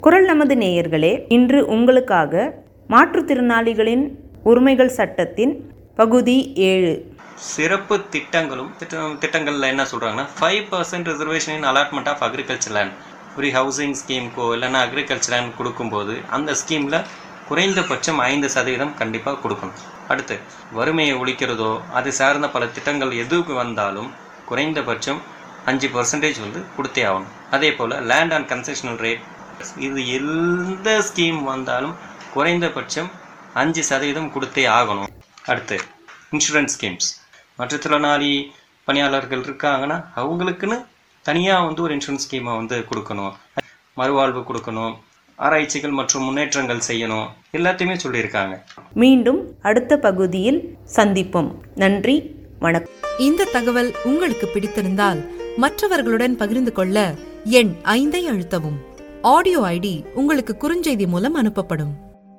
குரல் நமது நேயர்களே இன்று உங்களுக்காக மாற்றுத்திறனாளிகளின் உரிமைகள் சட்டத்தின் பகுதி ஏழு சிறப்பு திட்டங்களும் திட்டம் திட்டங்களில் என்ன சொல்கிறாங்கன்னா five percent reservation in allotment of agriculture land free housing ஸ்கீம்க்கோ இல்லைன்னா அக்ரிகல்ச்சர் லேண்ட் கொடுக்கும்போது அந்த ஸ்கீமில் குறைந்தபட்சம் ஐந்து சதவீதம் கண்டிப்பாக கொடுக்கணும் அடுத்து வறுமையை ஒழிக்கிறதோ அது சார்ந்த பல திட்டங்கள் எதுக்கு வந்தாலும் குறைந்தபட்சம் அஞ்சு பர்சன்டேஜ் வந்து கொடுத்தே ஆகணும் அதே போல் லேண்ட் அண்ட் கன்செஷனல் ரேட் இது எந்த ஸ்கீம் வந்தாலும் குறைந்தபட்சம் அஞ்சு சதவீதம் கொடுத்தே ஆகணும் அடுத்து இன்சூரன்ஸ் ஸ்கீம்ஸ் மாற்றுத்திறனாளி பணியாளர்கள் இருக்காங்கன்னா அவங்களுக்குன்னு தனியாக வந்து ஒரு இன்சூரன்ஸ் ஸ்கீமை வந்து கொடுக்கணும் மறுவாழ்வு கொடுக்கணும் ஆராய்ச்சிகள் மற்றும் முன்னேற்றங்கள் செய்யணும் எல்லாத்தையுமே சொல்லியிருக்காங்க மீண்டும் அடுத்த பகுதியில் சந்திப்போம் நன்றி வணக்கம் இந்த தகவல் உங்களுக்கு பிடித்திருந்தால் மற்றவர்களுடன் பகிர்ந்து கொள்ள எண் ஐந்தை அழுத்தவும் ஆடியோ ஐடி உங்களுக்கு குறுஞ்செய்தி மூலம் அனுப்பப்படும்